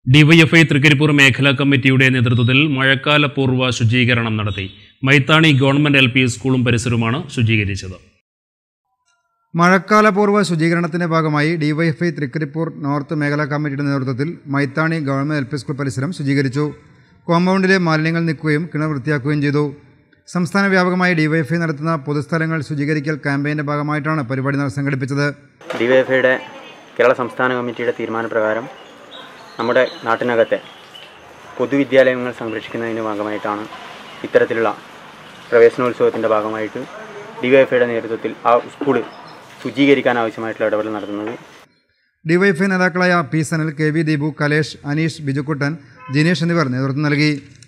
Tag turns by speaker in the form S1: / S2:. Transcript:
S1: DYFI Trikaripur മേഖലാ കമ്മിറ്റിയുടെ നേതൃത്വത്തിൽ മഴക്കാല പൂർവ്വ ശുചീകരണം നടത്തി മൈത്താണി ഗവൺമെന്റ് എൽ പി സ്കൂളും പരിസരവുമാണ് ശുചീകരിച്ചത്
S2: മഴക്കാലപൂർവ്വ ശുചീകരണത്തിന്റെ ഭാഗമായി ഡിവൈഎഫ്ഐ തൃക്കരിപ്പൂർ നോർത്ത് മേഖലാ കമ്മിറ്റിയുടെ നേതൃത്വത്തിൽ മൈത്താണി ഗവൺമെന്റ് എൽ പി സ്കൂൾ പരിസരം ശുചീകരിച്ചു കോമ്പൗണ്ടിലെ മാലിന്യങ്ങൾ നീക്കുകയും കിണർ വൃത്തിയാക്കുകയും ചെയ്തു സംസ്ഥാന വ്യാപകമായി ഡിവൈഎഫ്ഐ നടത്തുന്ന പൊതുസ്ഥലങ്ങൾ ശുചീകരിക്കൽ ക്യാമ്പയിന്റെ ഭാഗമായിട്ടാണ് പരിപാടി നട- സംഘടിപ്പിച്ചത്
S3: ഡിവൈഎഫ്ഐയുടെ കേരള സംസ്ഥാന കമ്മിറ്റിയുടെ തീരുമാനപ്രകാരം നമ്മുടെ നാട്ടിനകത്തെ പൊതുവിദ്യാലയങ്ങൾ സംരക്ഷിക്കുന്നതിൻ്റെ ഭാഗമായിട്ടാണ് ഇത്തരത്തിലുള്ള പ്രവേശനോത്സവത്തിൻ്റെ ഭാഗമായിട്ട് ഡിവൈഎഫ്ഐയുടെ നേതൃത്വത്തിൽ ആ സ്കൂൾ ശുചീകരിക്കാൻ ആവശ്യമായിട്ടുള്ള ഇടപെടൽ നടത്തുന്നത്
S2: ഡിവൈഎഫ്ഐ നേതാക്കളായ P Sanal K V Deepu Kalesh Aneesh Bijukuttan Jinesh എന്നിവർ നേതൃത്വം നൽകി